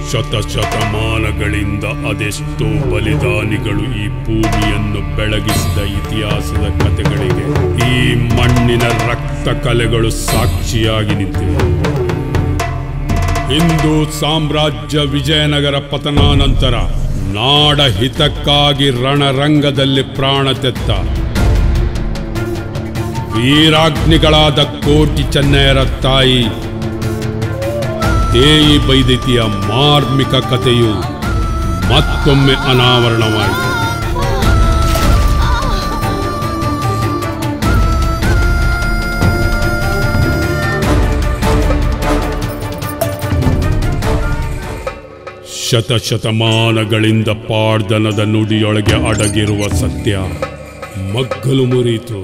ಶತಶತಮಾನಗಳಿಂದ ಅದೆಷ್ಟೋ ಬಲಿದಾನಿಗಳು ಈ ಭೂಮಿಯನ್ನು ಬೆಳಗಿಸಿದ ಇತಿಹಾಸದ ಕಥೆಗಳಿಗೆ ಈ ಮಣ್ಣಿನ ರಕ್ತ ಕಲೆಗಳು ಸಾಕ್ಷಿಯಾಗಿ ನಿಂತಿವೆ ಹಿಂದೂ ಸಾಮ್ರಾಜ್ಯ ವಿಜಯನಗರ ಪತನಾನಂತರ ನಾಡ ಹಿತಕ್ಕಾಗಿ ರಣರಂಗದಲ್ಲಿ ಪ್ರಾಣ ತೆತ್ತ ವೀರಾಗ್ನಿಗಳಾದ ಕೋಟಿ ಚೆನ್ನಯರ ತಾಯಿ ತೇಯಿ ಬೈದಿತಿಯ ಮಾರ್ಮಿಕ ಕಥೆಯು ಮತ್ತೊಮ್ಮೆ ಅನಾವರಣವಾಯಿತು ಶತಶತಮಾನಗಳಿಂದ ಪಾಡ್ದನದ ನುಡಿಯೊಳಗೆ ಅಡಗಿರುವ ಸತ್ಯ ಮಗ್ಗಲು ಮುರಿಯಿತು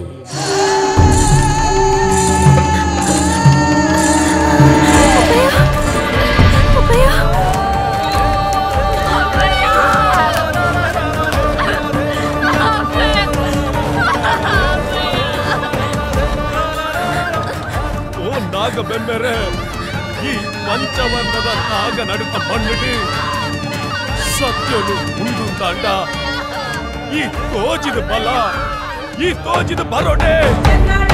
ಓ ನಾಗ ಬೆಮ್ಮೆರೆ ಈ ಪಂಚವರ್ಣದ ನಾಗ ನಡುಕ ಮಣ್ಣಿಡಿ ಸತ್ಯನು ಮುಂದು ತಾಂಡ ಈ ತೋಜಿದ ಬಲ ಈ ತೋಜಿದ ಬರೋಡೆ ಕನ್ನಡ